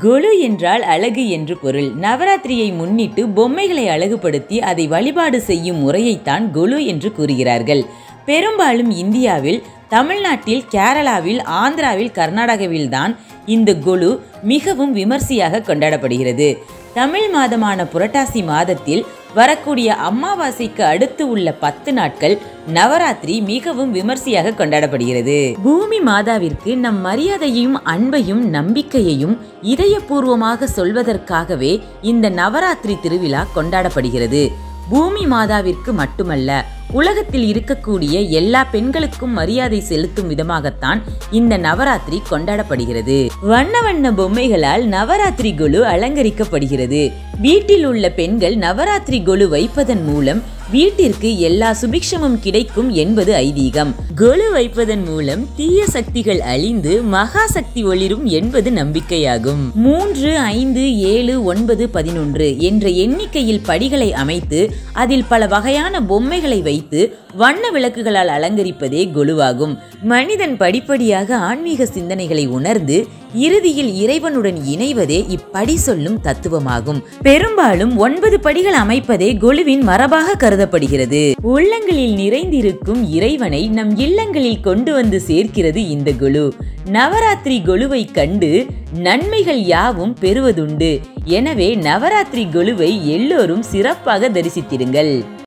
கொலு என்றால் அழகு என்று பொருள் நவராத்திரியை முன்னிட்டு பொம்மைகளை அழகுபடுத்தி அதை வழிபாடு செய்யும் முறையைத்தான் கொலு என்று கூறுகிறார்கள் பெரும்பாலும் இந்தியாவில் தமிழ்நாட்டில் கேரளாவில் ஆந்திராவில் கர்நாடகாவில் தான் இந்த கொலு மிகவும் விமர்சையாக கொண்டாடப்படுகிறது தமிழ் மாதமான புரட்டாசி மாதத்தில் வரக்கூடிய அமாவாசைக்கு அடுத்து உள்ள பத்து நாட்கள் நவராத்திரி மிகவும் விமர்சையாக கொண்டாடப்படுகிறது பூமி மாதாவிற்கு நம் மரியாதையையும் அன்பையும் நம்பிக்கையையும் இதயபூர்வமாக சொல்வதற்காகவே இந்த நவராத்திரி திருவிழா கொண்டாடப்படுகிறது பூமி மாதாவிற்கு மட்டுமல்ல உலகத்தில் இருக்கக்கூடிய எல்லா பெண்களுக்கும் மரியாதை செலுத்தும் விதமாகத்தான் இந்த நவராத்திரி கொண்டாடப்படுகிறது வண்ண வண்ண பொம்மைகளால் நவராத்திரி கொலு அலங்கரிக்கப்படுகிறது வீட்டில் உள்ள பெண்கள் நவராத்திரி கொலு வைப்பதன் மூலம் வீட்டிற்கு எல்லா சுபிக்ஷமும் கிடைக்கும் என்பது ஐதீகம் கொலு வைப்பதன் மூலம் தீய சக்திகள் அழிந்து மகா சக்தி ஒளிரும் என்பது நம்பிக்கையாகும் மூன்று ஐந்து ஏழு ஒன்பது பதினொன்று என்ற எண்ணிக்கையில் படிகளை அமைத்து அதில் பல வகையான பொம்மைகளை வைத்து வண்ண விளக்குகளால் அலங்கரிப்பதே கொலுவாகும் மனிதன் படிப்படியாக ஆன்மீக சிந்தனைகளை உணர்ந்து இறுதியில் இறைவனுடன் இணைவதே இப்படி சொல்லும் தத்துவமாகும் பெரும்பாலும் ஒன்பது படிகள் அமைப்பதே கொலுவின் மரபாக கருதப்படுகிறது உள்ளங்களில் நிறைந்திருக்கும் இறைவனை நம் இல்லங்களில் கொண்டு வந்து சேர்க்கிறது இந்த கொலு நவராத்திரி கொலுவை கண்டு நன்மைகள் யாவும் பெறுவதுண்டு எனவே நவராத்திரி கொலுவை எல்லோரும் சிறப்பாக தரிசித்திருங்கள்